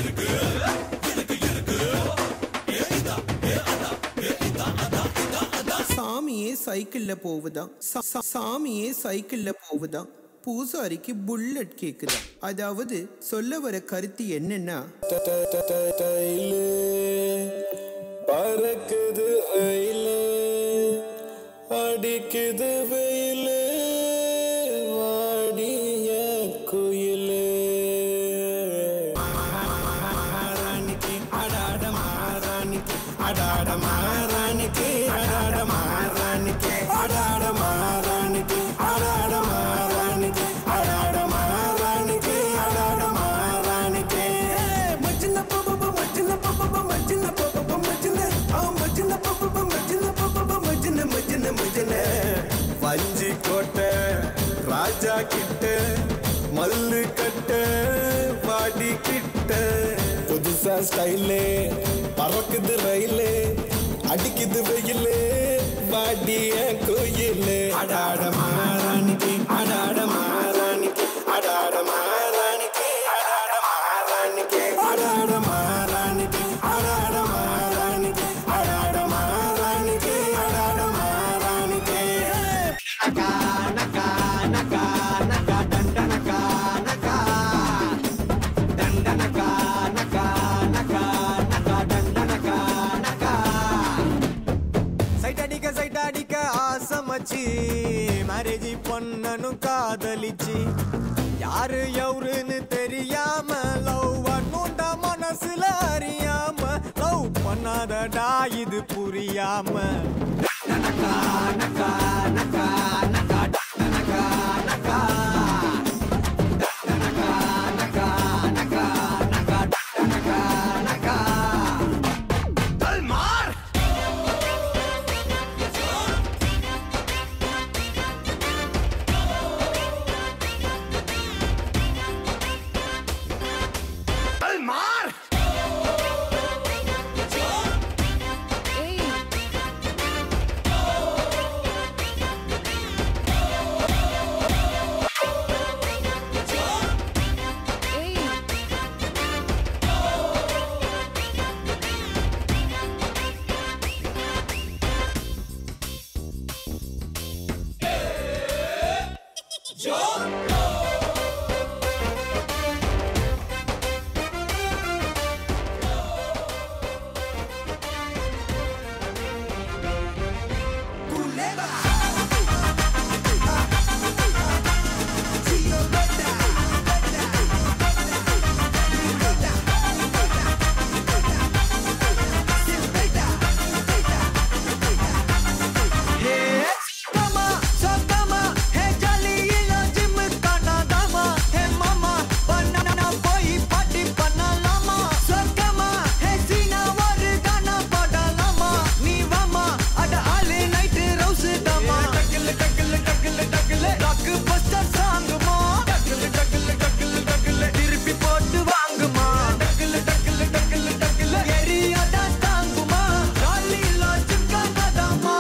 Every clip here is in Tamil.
சாமியே சைக்கிள்ல போகுதாம் சா- சா- சாமியே சைக்கிள்ல போகுதாம் பூசாரிக்கு புல்லட் கேக்குதா அதாவது சொல்ல வர கருத்து என்னன்னா டைலு பறக்குது ரயிலு அடிக்குது வெயிலு வாடிய குயிலு மாறானிக்கு அடாட மாறானிக்கு அடாட மாறானிக்கு அடாட மாறானிக்கு அடாட மாறானிக்கு அடாட மாறானிக்கு அடாட மாறானிக்கு அடாட மாறானிக்கு மச்சின பப்ப மச்சின பப்ப மச்சின பப்ப மச்சின ஆ மச்சின பப்ப மச்சின பப்ப மச்சின மச்சின மச்சின வஞ்சி கோட்டை ராஜா கிட்ட மல்லு கட்ட வாடி கிட்ட புதுசா ஸ்டைலு பறக்குது ரயிலு அடிக்குது வெயிலு வாடிய கோயிலு அடாட மாறானிக்கு அடாட மாறானிக்கு அடாட மாறானிக்கு அடாட மாறானிக்கு அடாட மாறானிக்கு அடாட மாறானிக்கு அடாட மாறானிக்கு அடாட மாறானிக்கு சைட் அடிக்க சைட் அடிக்க ஆசமச்சி மேரேஜ் பொண்ணனும் காதலிச்சு யாரு எவருன்னு தெரியாம லவ் பண்ணுண்ட மனசுல அறியாம லவ் பண்ணாதடா இது புரியாம நக்கா, நக்கா, நக்கா, நக்கா, நக்கா, நக்கா. நக்கா, நக்கா, நக்கா, நக்கா, நக்கா, நக்கா. தல்மார் தல்மார் Kama, sakama, hey jali ila gym kanadama, hey mama, banana boy party பண்ணலாமா sakama, hey சீனா ஒரு கானா பாடலாமா நீ வாமா அட ஆளு நைட் ரவுஸ் தாமா டக்கல டக்கல டக்கல டக்கல ராக் பஸ்டர் சாங்குமா டக்கல டக்கல டக்கல டக்கல திருப்பி போட்டு வாங்குமா டக்கல டக்கல டக்கல டக்கல ஏரியா தான் தாங்குமா ஜாலி லாஜிம் கானாதாமா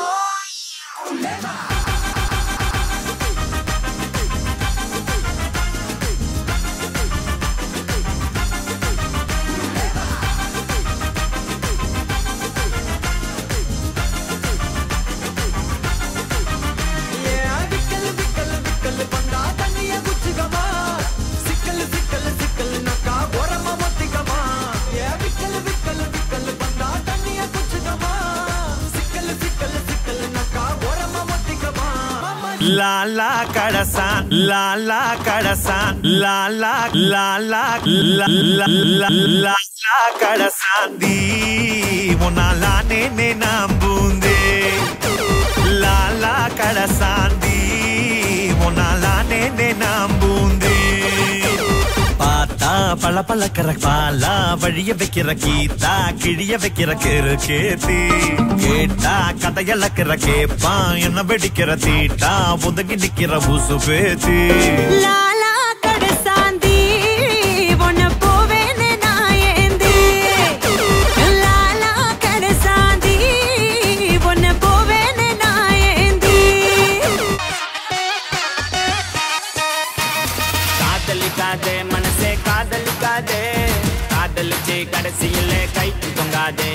ஏன் விக்கல் விக்கல் விக்கல் பண்ணா தண்ணிய குச்சிக்கமா சிக்கல் சிக்கல் சிக்கல் நக்கா ஓரமா ஒத்திக்கமா ஏன் விக்கல் விக்கல் விக்கல் பண்ணா தண்ணிய குச்சிக்கமா சிக்கல் சிக்கல் சிக்கல் நக்கா ஓரமா ஒத்திக்கமா லாலா கடசான் லாலா கடசான் லாலா லாலா லாலா கடசாந்தி முன்னாலானே நே நம்புந்தே லாலா கடசாந்தி முன்னாலானே நே நம்புந்தே பார்த்தா பல பழக்கிற பாலா வழிய வைக்கிற கீதா கிழிய வைக்கிற கிரு கேத்தி கேட்டா கதையளக்கிற கேப்பான் என்ன வெடிக்கிற தீட்டா ஒதுங்கி நிக்கிற ஊசு பேத்தி லாலா கடசாந்தி உன்னை போவேன்னு நான் ஏந்தி லாலா கடசாந்தி உன்னை போவேன்னு நான் ஏந்தி காதலிக்காதே மனசே காதலிக்காதே காதல் காதலிச்சு கடைசியில கைக்கு தொங்காதே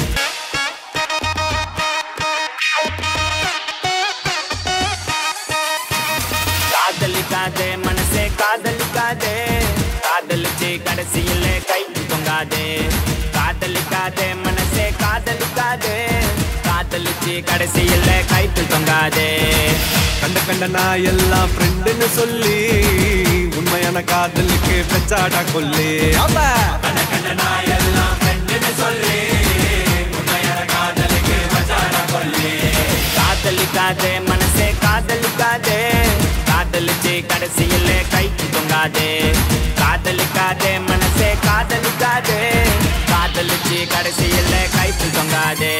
காதலிக்காதே மனசே காதலிக்காதே காதலிச்சு கடைசியில கைக்கு தொங்காதே காதலிக்காதே மனசே காதலிக்காதே காதலிச்சு கடைசியில கைக்கு தொங்காதே கண்ட கண்ட நான் எல்லாம் ஃப்ரெண்டுன்னு சொல்லி உண்மையான காதலுக்கு பெச்சாடா கொல்லி அப்ப காதலிக்காதே மனசே காதலிக்காதே காதலிச்சு கடைசியில கைக்கு தொங்காதே காதலிக்காதே மனசே காதலிக்காதே காதலிச்சு கடைசியில கைக்கு தொங்காதே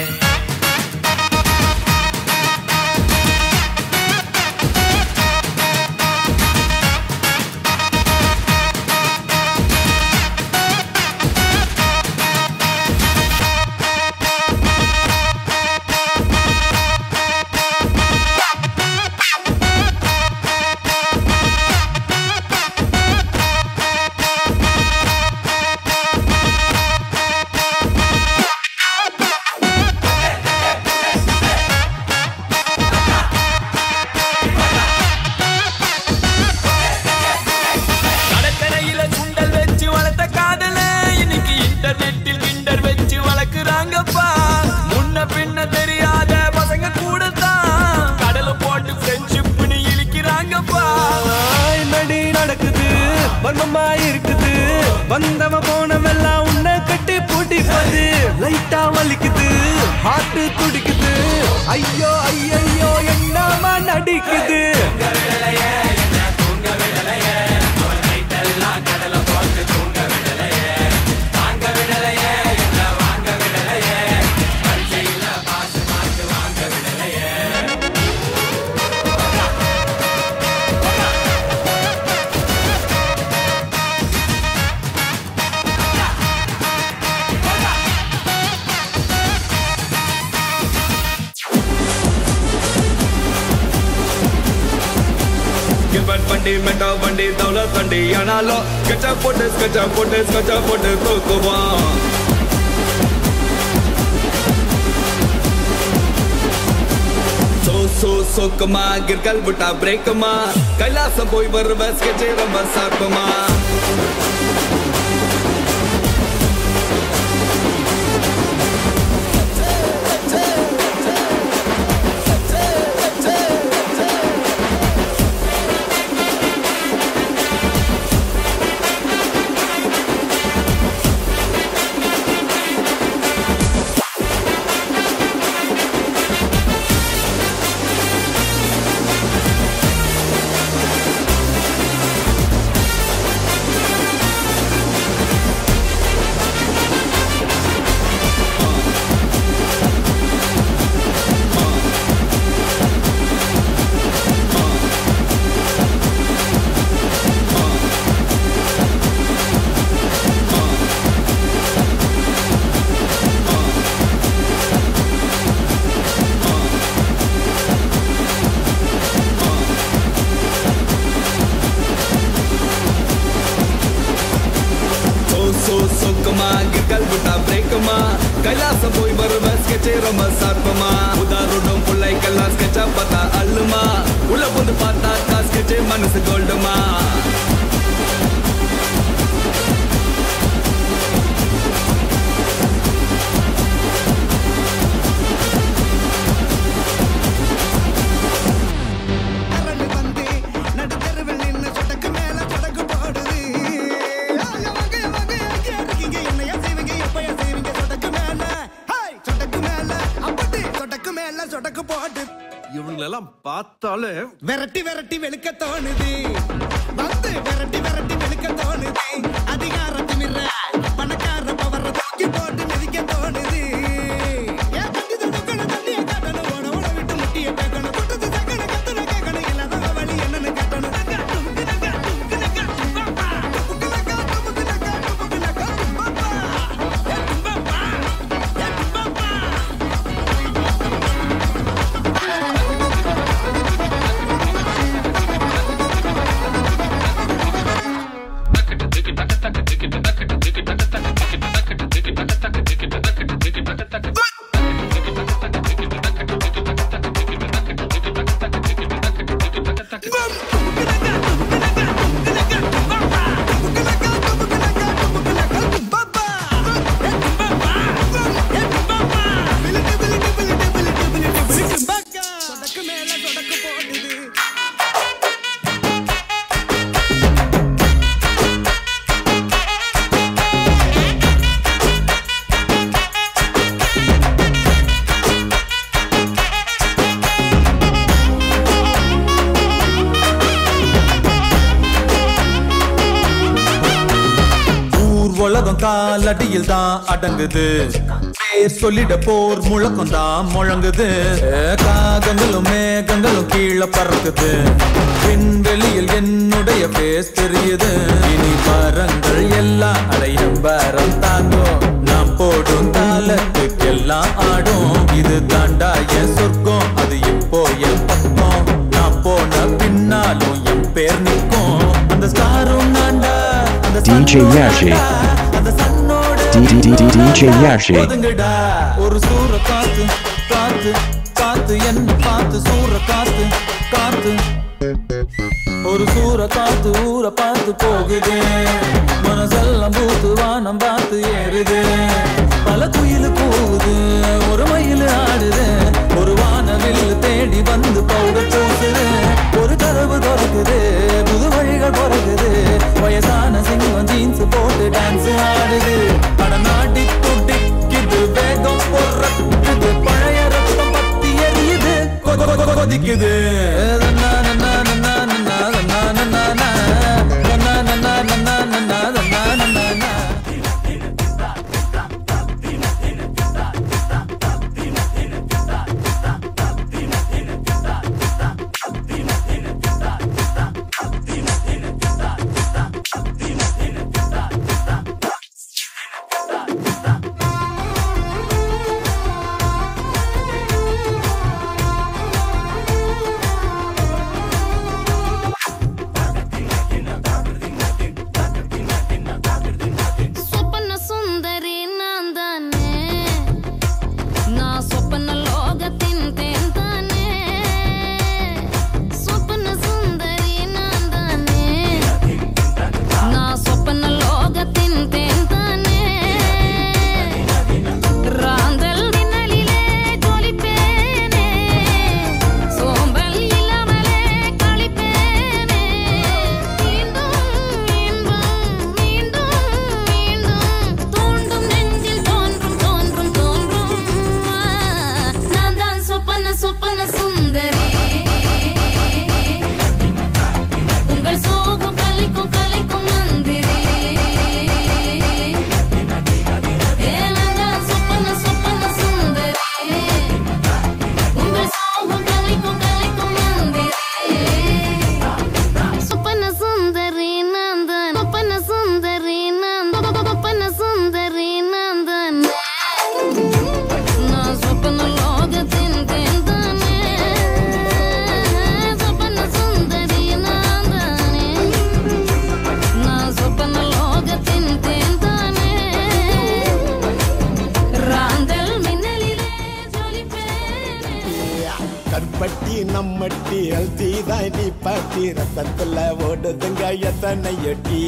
கடற்கரையில சுண்டல் வச்சு வளர்த்த காதல இன்னைக்கு இன்டர்நெட்டில் கிண்டர் வச்சு வளர்க்குறாங்கப்பா முன்ன பின்ன தெரியாத பசங்க கூட தான் கடலை போட்டு ஃப்ரெண்ட்ஷிப்னு இழிக்கிறாங்கப்பா என்னடி நடக்குது வன்மமா இருக்குது வந்தவ போனவெல்லாம் உன்னை கட்டி பூட்டிப்பது லைட்டா வலிக்குது ஹார்ட் துடிக்குது ஐயோ ஐயோ என்னமா நடிக்குது கிபட் வண்டி மெட்டா வண்டி தௌலத் வண்டி ஆனாலும் ஸ்கெட்சா போட்டு ஸ்கெட்சா போட்டு ஸ்கெட்சா போட்டு தூக்குவான் சோ சோ சோக்கமா கிற்கல் விட்டா பிரேக்கமா கைலாசம் போய் வருவ ஸ்கெட்சே ரொம்ப சாக்குமா சோ சோ சொக்கமா கிற்கல் விட்டா பிரேக்கமா கைலாசம் போய் வருவ ஸ்கெட்சே ரொம்ப சார்பமா உதாரணம் பிள்ளைக்கெல்லாம் ஸ்கெட்சா பார்த்தா அள்ளுமா உள்ள வந்து பார்த்தா ஸ்கெட்சே மனசு கோல்டுமா அரண்டு வந்து நடுத்தெருவில் நின்னு சொடக்கு மேல சொடக்கு போடுது ஆய வாங்க, வாங்க, எங்க இருக்கீங்க? என்னையா செய்வீங்க? எப்பயா செய்வீங்க? சொடக்கு மேல, ஹேய், சொடக்கு மேல, அப்படி சொடக்கு மேல சொடக்கு போடு இவங்களெல்லாம் பார்த்தாலே விரட்டி விரட்டி வெளுக்க தோணுது வந்து விரட்டி விரட்டி வெளுக்க தோணுது அதிகார திமிர பணக்கார பவர தூக்கி போட்டு மிதிக்க தோணுது ஏன் தண்ணி தடுக்கணும் தண்ணிய காட்டணும் ஓட ஓட விட்டு முட்டிய பேக்கணும் குட்டது தக்கணும் கத்தணும் கேட்கணும் இல்லாத வழி என்னன்னு கேட்டணும் நக்கா, டுமுக்கு நக்கா, டுமுக்கு நக்கா, டும்பப்பா. டுமுக்கு நக்கா, டுமுக்கு நக்கா, டுமுக்கு நக்கா, டும்பப்பா. ஏ டும்பப்பா, ஏ டும்பப்பா. தக்கட்டு திக்கு தக்க தக்க திக்கு தக்கட்டு திக்கு உலகம் காலடியில் தான் அடங்குது பேர் சொல்லிட போர் முழக்கம் தான் முழங்குது காகங்களும் மேகங்களும் கீழே பறக்குது விண்வெளியில் என்னுடைய பேஸ் தெரியுது இனி மரங்கள் எல்லாம் அடையும் பாரம் தாங்கும் நாம் போடும் தாளத்துக்கெல்லாம் ஆடும் இது தாண்டா என் சொர்க்கம் அது இப்போ என் பக்கம் நான் போன பின்னாலும் என் பேர் நிற்கும் அந்த ஸ்டாரும் நான்டா அந்த DJ சன்னோட Yashi. அந்த சன்னோட D- D- D- DJ Yashi. ஒதுங்குடா. ஒரு சூற காத்து காத்து காத்து என்ன பார்த்து சூற காத்து காத்து ஒரு சூற காத்து ஊற பார்த்து போகுது மனசெல்லாம் பூத்து வானம் பார்த்து ஏறுது பல குயில் கூவுது ஒரு மயில் ஆடுது ஒரு வானவில் தேடி வந்து பவுடர் பூசுது ஒரு கதவு திறக்குது புது வழிகள் பிறகுது வயசான சிங்கம் ஜீன்ஸ் போட்டு டான்ஸ் ஆடுது அட நாட்டி துடிக்குது வேகம் பொறக்குது பழைய ரத்தம் பத்தி எரியுது கொ- கொ- கொ- கொதிக்குது நன்னா, நன்னா, நன்னா, நன்னா, நன்னா, நன்னா, நன்னா. நன்னா, நன்னா, நன்னா, நன்னா, நன்னா, நன்னா, நன்னா. சொப்பன சுந்தரி நான் தானே நான் சொப்பன லோகத்தின் தேன் தானே சொப்பன சுந்தரி நான் தானே நான் சொப்பன லோகத்தின் தேன் தானே ராந்தல் மின்னலிலே ஜொலிப்பேனே சோம்பல் இல்லாமலே களிப்பேனே மீண்டும் மீண்டும் மீண்டும் மீண்டும் தோண்டும் நெஞ்சில் தோன்றும் தோன்றும் தோன்றும் நான் தான் சொப்பன சொப்பன சுந்தரி உங்கள் சோகம் கலைக்கும் கலைக்கும் மந்திரி ஏனடா சொப்பன சொப்பன சுந்தரி உங்கள் சோகம் கலைக்கும் கலைக்கும் மந்திரி சொப்பன சுந்தரி நான் தான் சொப்பன சுந்தரி நான் சொப்பன சுந்தரி நான் தான் நான் சொப்பன லோகத்தின் தேன் தானே சொப்பன சுந்தரி நான் தானே நான் சொப்பன லோகத்தின் தேன் தானே ராந்தல் மின்னலிலே ஜொலிப்பேனே கற்பட்டி நம்மட்டி அல்தி தாண்டி பாட்டி ரத்தத்துல ஓடுதுங்க எத்தனை எட்டி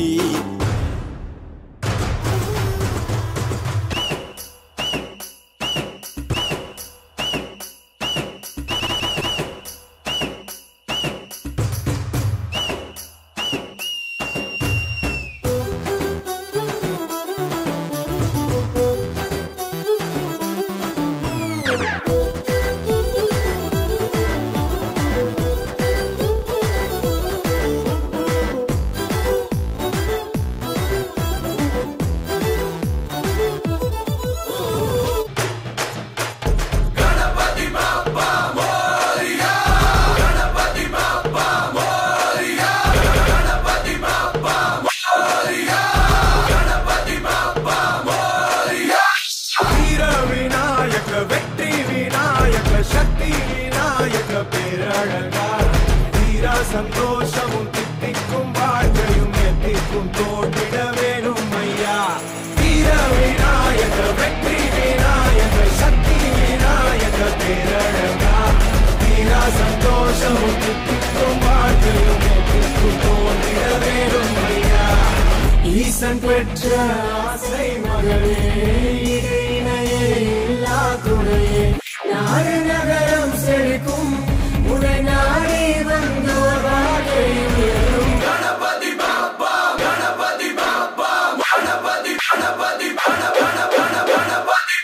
வீர விநாயக வெற்றி விநாயக சக்தி விநாயக பேரழகா வீரா சந்தோஷமும் தித்திக்கும் வாழ்க்கையும் எத்திக்கும் தோன்றிட வேணும் ஐயா வீர விநாயக வெற்றி விநாயக சக்தி விநாயக பேரழகா வீரா சந்தோஷமும் தித்திக்கும் வாழ்க்கையும் எத்திக்கும் தோன்றிட வேணும் ஐயா ஈசன் பெற்ற ஆசை மகளே இடு இணையே இல்லா துணையே நாடு நகரம் செழிக்கும் உனை நாடி வந்தோர் வாழ்க்கை உயரும் கணபதி பாப்பா கணபதி பாப்பா கணபதி கணபதி கண கண கண கணபதி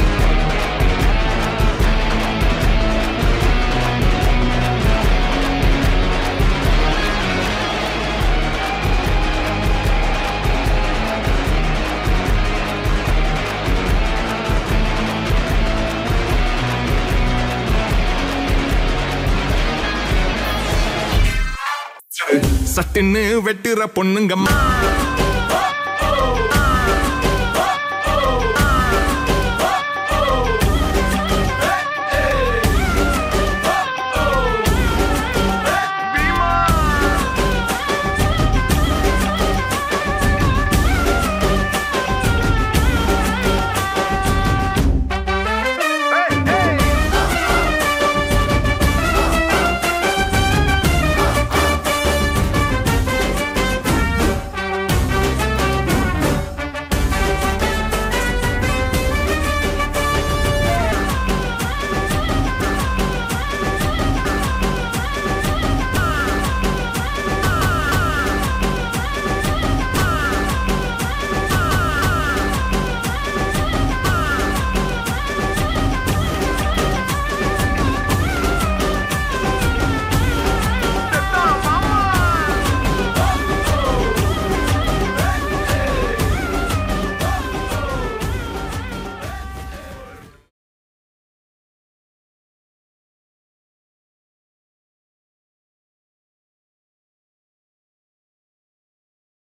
நான் சட்டுன்னு வெட்டுற பொண்ணுங்கம்மா